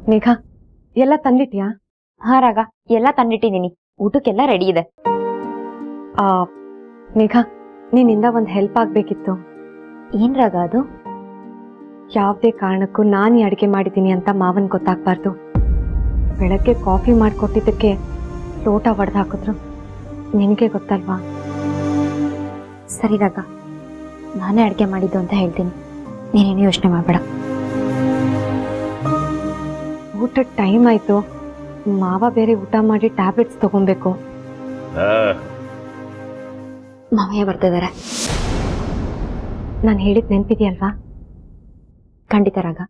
ಮೇಘ ಎಲ್ಲ ತಂದಿಟ್ಯಾ ಹಾ ರಾಗ ಎಲ್ಲ ತಂದಿಟ್ಟಿದ್ದೀನಿ ಊಟಕ್ಕೆಲ್ಲ ರೆಡಿ ಇದೆ ಆ, ಮೇಘ ನಿನ್ನಿಂದ ಒಂದು ಹೆಲ್ಪ್ ಆಗ್ಬೇಕಿತ್ತು ಏನ್ ರಾಗ ಅದು ಯಾವುದೇ ಕಾರಣಕ್ಕೂ ನಾನು ಈ ಅಡುಗೆ ಮಾಡಿದ್ದೀನಿ ಅಂತ ಮಾವನ್ ಗೊತ್ತಾಗ್ಬಾರ್ದು ಬೆಳಗ್ಗೆ ಕಾಫಿ ಮಾಡಿಕೊಟ್ಟಿದ್ದಕ್ಕೆ ಲೋಟ ಒಡೆದು ಹಾಕಿದ್ರು ನಿನಗೆ ಗೊತ್ತಲ್ವಾ ಸರಿ ರಾಗ ನಾನೇ ಅಡ್ಗೆ ಮಾಡಿದ್ದು ಅಂತ ಹೇಳ್ತೀನಿ ನೀನೇನು ಯೋಚನೆ ಮಾಡಬೇಡ ಊಟದ ಟೈಮ್ ಆಯಿತು ಮಾವ ಬೇರೆ ಊಟ ಮಾಡಿ ಟ್ಯಾಬ್ಲೆಟ್ಸ್ ತಗೊಬೇಕು ಮಾವಯ್ಯ ಬರ್ತಿದ್ದಾರೆ ನಾನು ಹೇಳಿದ್ ನೆನಪಿದೆಯಲ್ವಾ ಖಂಡಿತ ರಾಗ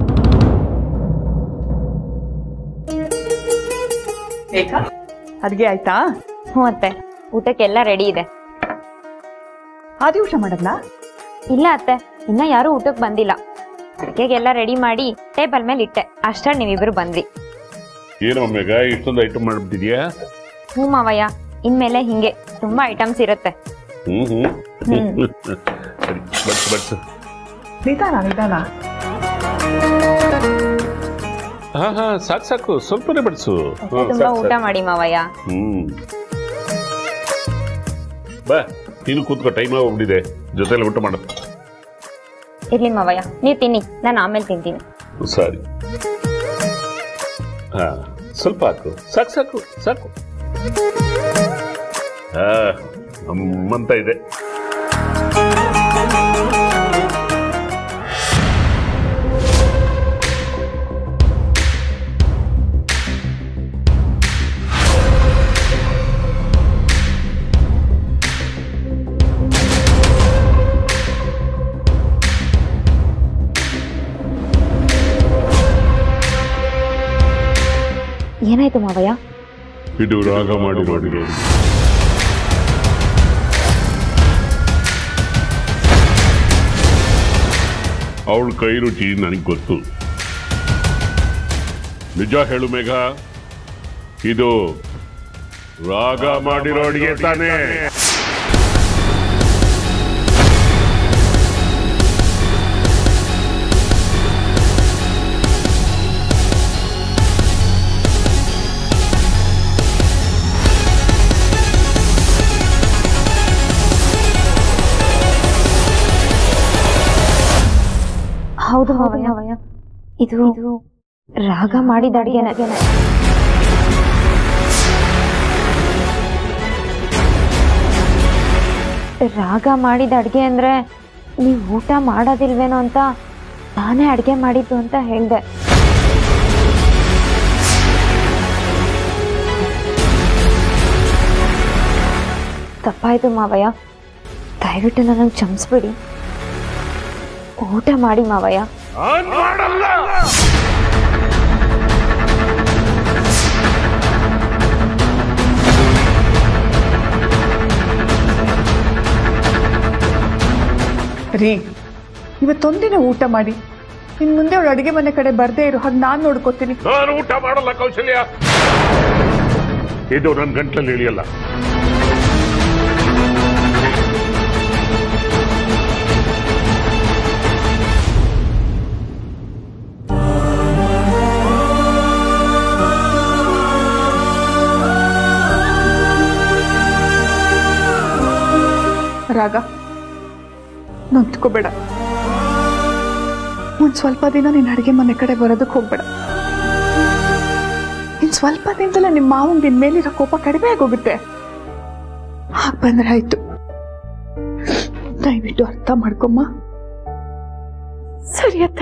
ರೇಖಾ ಅಡ್ಗೆ ಆಯ್ತಾ ಹ್ಞೂ ಅತ್ತೆ ಊಟಕ್ಕೆಲ್ಲ ರೆಡಿ ಇದೆ ಆದಿ ಊಟ ಮಾಡಲ್ಲ ಇಲ್ಲ ಅತ್ತೆ ಇನ್ನ ಯಾರು ಊಟಕ್ಕೆ ಬಂದಿಲ್ಲ ಅಡುಗೆಗೆಲ್ಲ ರೆಡಿ ಮಾಡಿ ಟೇಬಲ್ ಮೇಲೆ ಇಟ್ಟೆ ಅಷ್ಟ್ರಲ್ಲಿ ನೀವಿಬ್ರು ಬಂದ್ರಿ ಏನು ಮೇಘ ಇಷ್ಟೊಂದು ಐಟಮ್ ಮಾಡ್ಬಿಟ್ಟಿದ್ಯಾ ಹ್ಞೂ ಮಾವಯ್ಯ ಇನ್ಮೇಲೆ ಹಿಂಗೆ ತುಂಬಾ ಐಟಮ್ಸ್ ಇರುತ್ತೆ ಹ್ಮ್ ಹ್ಮ್ ಸರಿ ಬಡ್ಸು ಬಡ್ಸು ನಿಧಾನ ನಿಧಾನ ಹಾ ಹಾ ಸಾಕು ಸಾಕು ಸ್ವಲ್ಪನೇ ಬಡ್ಸು ಹಾ, ತುಂಬಾ ಸಾಕು, ಊಟ ಸಾಕು. ಮಾಡಿ ಮಾವಯ್ಯ ಹ್ಮ್ ಬಾ ನೀನು ಕೂತ್ಕೋ ಟೈಮ್ ಹೋಗ್ಬಿಟ್ಟಿದೆ ಜೊತೆಲಿ ಊಟ ಮಾಡು ಇರ್ಲಿ ಮಾವಯ್ಯ ನೀವು ತಿನ್ನಿ ನಾನು ಆಮೇಲೆ ತಿಂತೀನಿ ಸರಿ ಹಾ ಸ್ವಲ್ಪ ಹಾಕು ಸಾಕು ಸಾಕು ಸಾಕು ಹಾ ಅಮ್ಮಂತ ಇದೆ ಏನಾಯ್ತು ಮಾವಯ್ಯ ಇದು ರಾಗ ಮಾಡಿ ಮಾಡಿ ಅವಳ ಕೈ ರುಚಿ ನನಗೆ ಗೊತ್ತು ನಿಜ ಹೇಳು ಮೇಘ ಇದು ರಾಗ ಮಾಡಿರೋ ಅಡಿಗೆ ತಾನೇ ಹೌದು ಮಾವಯ್ಯ ಇದು ರಾಗ ಮಾಡಿದ ಅಡಿಗೆನೆ ರಾಗ ಮಾಡಿದ ಅಡ್ಗೆ ಅಂದ್ರೆ ನೀವು ಊಟ ಮಾಡೋದಿಲ್ವೇನೋ ಅಂತ ನಾನೇ ಅಡ್ಗೆ ಮಾಡಿದ್ದು ಅಂತ ಹೇಳ್ದೆ ತಪ್ಪಾಯ್ತು ಮಾವಯ್ಯ ದಯವಿಟ್ಟು ನನಗೆ ಕ್ಷಮಿಸ್ಬಿಡಿ ಊಟ ಮಾಡಿ ಮಾವಯ್ಯ ರೀ ಇವತ್ತೊಂದಿನ ಊಟ ಮಾಡಿ ಇನ್ ಮುಂದೆ ಅವಳು ಅಡುಗೆ ಮನೆ ಕಡೆ ಬರ್ದೇ ಇರೋ ಹಾಗೆ ನಾನು ನೋಡ್ಕೋತೀನಿ ನಾನು ಊಟ ಮಾಡಲ್ಲ ಕೌಶಲ್ಯ ಇದು ನನ್ನ ಗಂಟ್ಲಲ್ಲಿ ಇಳಿಯಲ್ಲ ರಾಗ ನೊಂದ್ಕೋಬೇಡ ಒಂದ್ ಸ್ವಲ್ಪ ದಿನ ನೀನ್ ಅಡುಗೆ ಮನೆ ಕಡೆ ಬರೋದಕ್ಕೆ ಹೋಗ್ಬೇಡ ಇನ್ ಸ್ವಲ್ಪ ದಿನದಲ್ಲೇ ನಿಮ್ಮ ಮಾವಂಗ್ ನಿನ್ ಮೇಲಿರೋ ಕೋಪ ಕಡಿಮೆ ಆಗೋಗುತ್ತೆ ಹಾಗೆ ಬಂದ್ರೆ ಆಯ್ತು ದಯವಿಟ್ಟು ಅರ್ಥ ಮಾಡ್ಕೊಮ್ಮ ಸರಿ ಅತ್ತ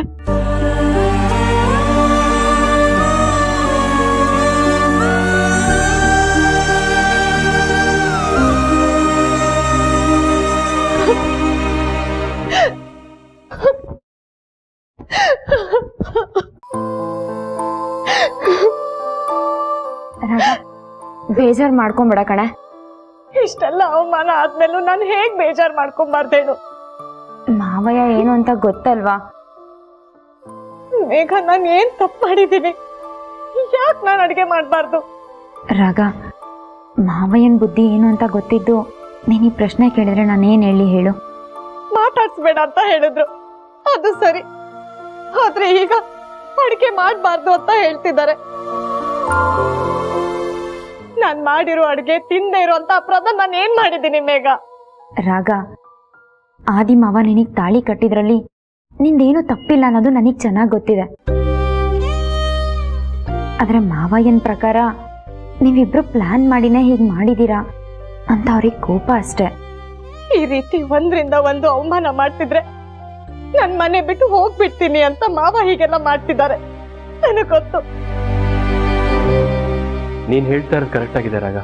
ಬೇಜಾರ್ ಮಾಡ್ಕೊಂಬೇಡ ಕಣೆ ಇಷ್ಟೆಲ್ಲ ಅವಮಾನ ಆದ್ಮೇಲೂ ನಾನು ಹೇಗ್ ಬೇಜಾರ್ ಮಾಡ್ಕೊಂಬಾರ್ದೇನು ಮಾವಯ್ಯ ಏನು ಅಂತ ಗೊತ್ತಲ್ವಾ ಮೇಘ ನಾನು ಏನ್ ತಪ್ಪು ಮಾಡಿದ್ದೀನಿ ಯಾಕೆ ನಾನು ಅಡಿಗೆ ಮಾಡಬಾರ್ದು ರಾಗ ಮಾವಯ್ಯನ ಬುದ್ಧಿ ಏನು ಅಂತ ಗೊತ್ತಿದ್ದು ನೀನು ಈ ಪ್ರಶ್ನೆ ಕೇಳಿದ್ರೆ ನಾನೇನು ಹೇಳಿ ಹೇಳು ಮಾತಾಡ್ಸ್ಬೇಡ ಅಂತ ಹೇಳಿದ್ರು ಅದು ಸರಿ ಆದ್ರೆ ಈಗ ಅಡಿಗೆ ಮಾಡಬಾರ್ದು ಅಂತ ಹೇಳ್ತಿದ್ದಾರೆ ನಾನ್ ಮಾಡಿರೋ ಅಡಿಗೆ ತಿಂದೇ ಇರೋ ಅಂತ ಅಪರಾಧ ನಾನು ಏನ್ ಮಾಡಿದ್ದೀನಿ ಮೇಘ ರಾಗ ಆದಿ ಮಾವ ನಿನಗ್ ತಾಳಿ ಕಟ್ಟಿದ್ರಲ್ಲಿ ನಿಂದೇನು ತಪ್ಪಿಲ್ಲ ಅನ್ನೋದು ನನಗ್ ಚೆನ್ನಾಗಿ ಗೊತ್ತಿದೆ ಆದ್ರೆ ಮಾವಯ್ಯನ್ ಪ್ರಕಾರ ನೀವಿಬ್ರು ಪ್ಲಾನ್ ಮಾಡಿನೇ ಹೀಗ್ ಮಾಡಿದೀರಾ ಅಂತ ಅವ್ರಿಗೆ ಕೋಪ ಅಷ್ಟೇ ಈ ರೀತಿ ಒಂದ್ರಿಂದ ಒಂದು ಅವಮಾನ ಮಾಡ್ತಿದ್ರೆ ನನ್ ಮನೆ ಬಿಟ್ಟು ಹೋಗ್ಬಿಡ್ತೀನಿ ಅಂತ ಮಾವ ಹೀಗೆಲ್ಲ ಮಾಡ್ತಿದ್ದಾರೆ ನನಗ್ ಗೊತ್ತು ನೀನು ಹೇಳ್ತಾ ಇರೋದು ಕರೆಕ್ಟ್ ಆಗಿದೆ ರಾಗ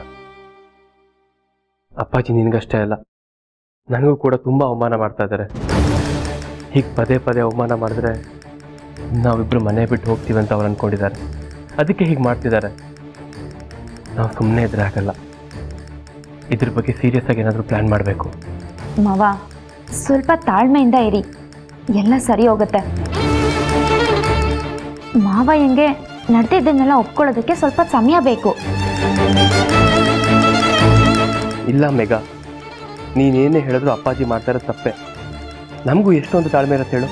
ಅಪ್ಪಾಜಿ ನಿನಗಷ್ಟೇ ಅಲ್ಲ ನನಗೂ ಕೂಡ ತುಂಬ ಅವಮಾನ ಮಾಡ್ತಾ ಇದ್ದಾರೆ ಹೀಗೆ ಪದೇ ಪದೇ ಅವಮಾನ ಮಾಡಿದ್ರೆ ನಾವಿಬ್ರು ಮನೆ ಬಿಟ್ಟು ಹೋಗ್ತೀವಿ ಅಂತ ಅವ್ರು ಅಂದ್ಕೊಂಡಿದ್ದಾರೆ ಅದಕ್ಕೆ ಹೀಗೆ ಮಾಡ್ತಿದ್ದಾರೆ ನಾವು ಸುಮ್ಮನೆ ಇದ್ರೆ ಆಗಲ್ಲ ಇದ್ರ ಬಗ್ಗೆ ಸೀರಿಯಸ್ ಆಗಿ ಏನಾದರೂ ಪ್ಲ್ಯಾನ್ ಮಾಡಬೇಕು ಮಾವ ಸ್ವಲ್ಪ ತಾಳ್ಮೆಯಿಂದ ಇರಿ ಎಲ್ಲ ಸರಿ ಹೋಗುತ್ತೆ ಮಾವಯ್ಯಂಗೆ ನಡೆದಿದ್ದನ್ನೆಲ್ಲ ಒಪ್ಕೊಳ್ಳೋದಕ್ಕೆ ಸ್ವಲ್ಪ ಸಮಯ ಬೇಕು ಇಲ್ಲ ಮೇಘ ನೀನೇನೇ ಹೇಳಿದ್ರು ಅಪ್ಪಾಜಿ ಮಾಡ್ತಾ ಇರೋದು ತಪ್ಪೆ ನಮಗೂ ಎಷ್ಟೊಂದು ತಾಳ್ಮೆ ಇರುತ್ತೆ ಹೇಳು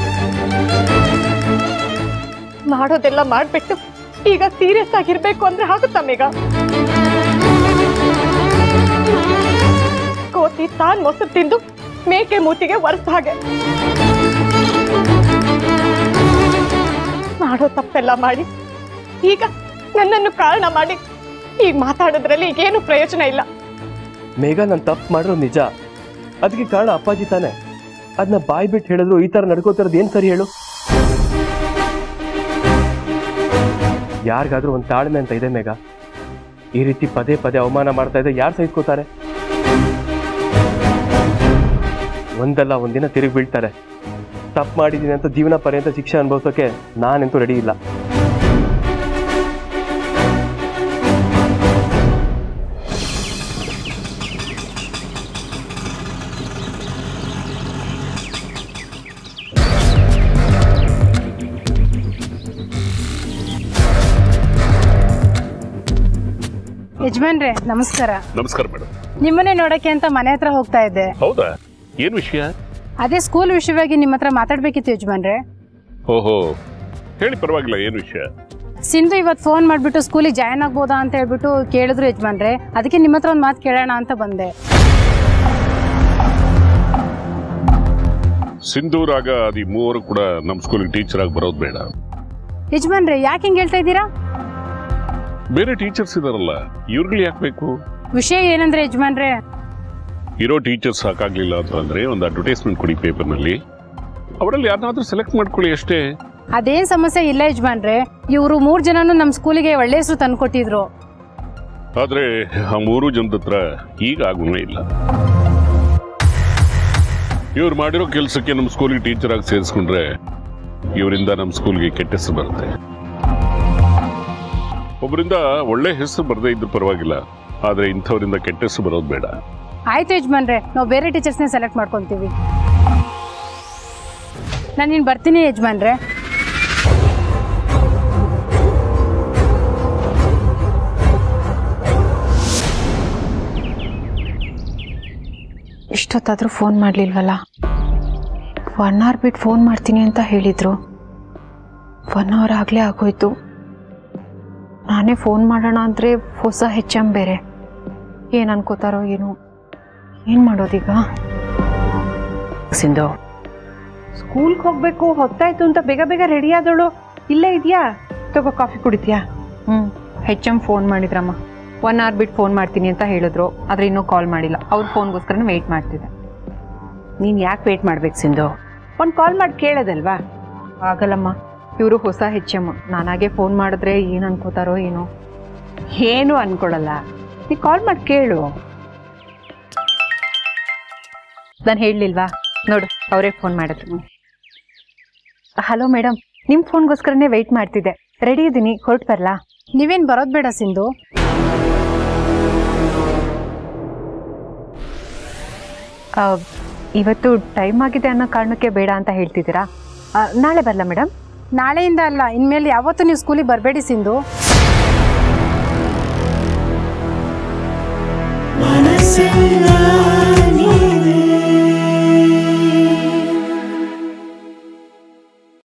ಮಾಡೋದೆಲ್ಲ ಮಾಡ್ಬಿಟ್ಟು ಈಗ ಸೀರಿಯಸ್ ಆಗಿರ್ಬೇಕು ಅಂದ್ರೆ ಆಗುತ್ತಾ ಮೇಘ ಕೋತಿ ತಾನ್ ಮೊಸರು ತಿಂದು ಮೇಕೆ ಮೂತಿಗೆ ಒರೆಸ ಹಾಗೆ ಮಾಡೋ ತಪ್ಪೆಲ್ಲ ಮಾಡಿ ಈಗ ನನ್ನನ್ನು ಕಾರಣ ಮಾಡಿ ಈಗ ಮಾತಾಡೋದ್ರಲ್ಲಿ ಈಗೇನು ಪ್ರಯೋಜನ ಇಲ್ಲ ಮೇಘ ನಾನು ತಪ್ಪು ಮಾಡಿರೋ ನಿಜ ಅದಕ್ಕೆ ಕಾರಣ ಅಪ್ಪಾಜಿ ತಾನೆ ಅದನ್ನ ಬಾಯ್ ಬಿಟ್ಟು ಹೇಳಿದ್ರು ಈ ಥರ ನಡ್ಕೋತಿರೋದು ಏನು ಸರಿ ಹೇಳು ಯಾರಿಗಾದ್ರೂ ಒಂದು ತಾಳ್ಮೆ ಅಂತ ಇದೆ ಮೇಘ ಈ ರೀತಿ ಪದೇ ಪದೇ ಅವಮಾನ ಮಾಡ್ತಾ ಇದ್ರೆ ಯಾರು ಸಹಿಸ್ಕೋತಾರೆ ಒಂದಲ್ಲ ಒಂದಿನ ತಿರುಗಿ ಬೀಳ್ತಾರೆ ತಪ್ಪು ಮಾಡಿದ್ದೀನಿ ಅಂತ ಜೀವನ ಪರ್ಯಂತ ಶಿಕ್ಷೆ ಅನುಭವಿಸೋಕೆ ನಾನಂತೂ ರೆಡಿ ಇಲ್ಲ ಯಜಮಾನ್ರೆ ನಮಸ್ಕಾರ ನಮಸ್ಕಾರ ಮೇಡಮ್ ನಿಮ್ಮನ್ನೇ ನೋಡಕ್ಕೆ ಅಂತ ಮನೆ ಹತ್ರ ಹೋಗ್ತಾ ಇದ್ದೆ ಹೌದಾ ಏನ್ ವಿಷಯ ಅದೇ ಸ್ಕೂಲ್ ವಿಷಯವಾಗಿ ನಿಮ್ಮ ಹತ್ರ ಮಾತಾಡ್ಬೇಕಿತ್ತು ಯಜಮಾನ್ರೆ ಓಹೋ ಹೇಳಿ ಪರವಾಗಿಲ್ಲ ಏನ್ ವಿಷಯ ಸಿಂಧು ಇವತ್ತು ಫೋನ್ ಮಾಡಿಬಿಟ್ಟು ಸ್ಕೂಲಿಗೆ ಜಾಯ್ನ್ ಆಗ್ಬೋದಾ ಅಂತ ಹೇಳ್ಬಿಟ್ಟು ಕೇಳಿದ್ರು ಯಜಮಾನ್ರೆ ಅದಕ್ಕೆ ನಿಮ್ಮ ಹತ್ರ ಒಂದು ಮಾತು ಕೇಳೋಣ ಅಂತ ಬಂದೆ ಸಿಂಧು ರಾಗ ಅದಿ ಮೂವರು ಕೂಡ ನಮ್ಮ ಸ್ಕೂಲಿಗೆ ಟೀಚರ್ ಆಗಿ ಬರೋದು ಬೇಡ ಯಜಮಾನ್ರೆ ಯಾಕೆ ಹಿಂಗೆ ಹೇಳ್ತಾ ಇದ್ದೀರಾ ಬೇರೆ ಟೀಚರ್ಸ್ ಇದಾರಲ್ಲ ಇವ್ರಿಗೆ ಯಾಕೆ ಬೇಕು ವಿಷಯ ಏನಂದ್ರೆ ಯಜಮಾನ್ರೆ ಇರೋ ಟೀಚರ್ಸ್ ಸಾಕಾಗ್ಲಿಲ್ಲ ಅಂತಂದ್ರೆ ಒಂದು ಅಡ್ವರ್ಟೈಸ್ಮೆಂಟ್ ಕೊಡಿ ಪೇಪರ್ನಲ್ಲಿ ಅವರಲ್ಲಿ ಯಾರನ್ನಾದ್ರೂ ಸೆಲೆಕ್ಟ್ ಮಾಡ್ಕೊಳ್ಳಿ ಅಷ್ಟೇ ಅದೇನ್ ಸಮಸ್ಯೆ ಇಲ್ಲ ಯಜಮಾನ್ರೆ ಇವರು ಮೂರು ಜನನು ನಮ್ಮ ಸ್ಕೂಲಿಗೆ ಒಳ್ಳೆ ಹೆಸರು ತಂದ್ಕೊಟ್ಟಿದ್ರು ಆದ್ರೆ ಆ ಮೂರು ಜನದ ಹತ್ರ ಈಗ ಆಗುನೇ ಇಲ್ಲ ಇವ್ರು ಮಾಡಿರೋ ಕೆಲಸಕ್ಕೆ ನಮ್ಮ ಸ್ಕೂಲಿಗೆ ಟೀಚರ್ ಆಗಿ ಸೇರಿಸ್ಕೊಂಡ್ರೆ ಇವರಿಂದ ನಮ್ಮ ಸ್ಕೂಲ್ಗೆ ಕೆಟ್ಟ ಹೆಸರು ಬರುತ್ತೆ ಒಬ್ಬರಿಂದ ಒಳ್ಳೆ ಹೆಸರು ಬರದೇ ಇದ್ದು ಪರವಾಗಿಲ್ಲ ಆದ್ರೆ ಇಂಥವರಿಂದ ಕೆಟ್ಟ ಹೆಸರು ಬರೋದು ಬೇಡ ಆಯ್ತು ಯಜಮಾನ್ರೆ ನಾವು ಬೇರೆ ಟೀಚರ್ಸ್ನೇ ಸೆಲೆಕ್ಟ್ ಮಾಡ್ಕೊತೀವಿ ನಾನು ಇನ್ನು ಬರ್ತೀನಿ ಯಜಮಾನ್ರೆ ಇಷ್ಟೊತ್ತಾದರೂ ಫೋನ್ ಮಾಡಲಿಲ್ವಲ್ಲ ಒನ್ ಅವರ್ ಬಿಟ್ಟು ಫೋನ್ ಮಾಡ್ತೀನಿ ಅಂತ ಹೇಳಿದರು ಒನ್ ಅವರ್ ಆಗಲೇ ಆಗೋಯ್ತು ನಾನೇ ಫೋನ್ ಮಾಡೋಣ ಅಂದರೆ ಹೊಸ ಹೆಚ್ ಎಮ್ ಬೇರೆ ಏನು ಅನ್ಕೋತಾರೋ ಏನು ಏನು ಮಾಡೋದೀಗ ಸಿಂಧು ಸ್ಕೂಲ್ಗೆ ಹೋಗ್ಬೇಕು ಹೊತ್ತಾಯ್ತು ಅಂತ ಬೇಗ ಬೇಗ ರೆಡಿ ಆದವಳು ಇಲ್ಲೇ ಇದೆಯಾ ತಗೋ ಕಾಫಿ ಕುಡಿತೀಯಾ ಹ್ಞೂ ಹೆಚ್ ಎಮ್ ಫೋನ್ ಮಾಡಿದ್ರಮ್ಮ ಒನ್ ಅವರ್ ಬಿಟ್ಟು ಫೋನ್ ಮಾಡ್ತೀನಿ ಅಂತ ಹೇಳಿದ್ರು ಆದರೆ ಇನ್ನೂ ಕಾಲ್ ಮಾಡಿಲ್ಲ ಅವ್ರ ಫೋನ್ಗೋಸ್ಕರನೇ ವೆಯ್ಟ್ ಮಾಡ್ತಿದ್ದೆ ನೀನು ಯಾಕೆ ವೇಟ್ ಮಾಡ್ಬೇಕು ಸಿಂಧು ಒಂದು ಕಾಲ್ ಮಾಡಿ ಕೇಳೋದಲ್ವಾ ಆಗಲ್ಲಮ್ಮ ಇವರು ಹೊಸ ಹೆಚ್ ಎಮ್ ನಾನಾಗೆ ಫೋನ್ ಮಾಡಿದ್ರೆ ಏನು ಅನ್ಕೋತಾರೋ ಏನೋ ಏನು ಅನ್ಕೊಳಲ್ಲ ನೀ ಕಾಲ್ ಮಾಡಿ ಕೇಳು ನಾನು ಹೇಳಲಿಲ್ವಾ ನೋಡು ಅವರೇ ಫೋನ್ ಮಾಡಿದ್ರು ಹಲೋ ಮೇಡಮ್ ನಿಮ್ಮ ಫೋನ್ಗೋಸ್ಕರನೇ ವೆಯ್ಟ್ ಮಾಡ್ತಿದ್ದೆ ರೆಡಿ ಇದ್ದೀನಿ ಹೊರಟು ಬರಲಾ ನೀವೇನು ಬರೋದು ಬೇಡ ಸಿಂಧು ಇವತ್ತು ಟೈಮ್ ಆಗಿದೆ ಅನ್ನೋ ಕಾರಣಕ್ಕೆ ಬೇಡ ಅಂತ ಹೇಳ್ತಿದ್ದೀರಾ ಆ, ನಾಳೆ ಬರಲಾ ಮೇಡಮ್ ನಾಳೆಯಿಂದ ಅಲ್ಲ ಇನ್ಮೇಲೆ ಯಾವತ್ತೂ ನೀವು ಸ್ಕೂಲಿಗೆ ಬರಬೇಡಿ ಸಿಂಧು ಮನಸ್ಸೆಲ್ಲ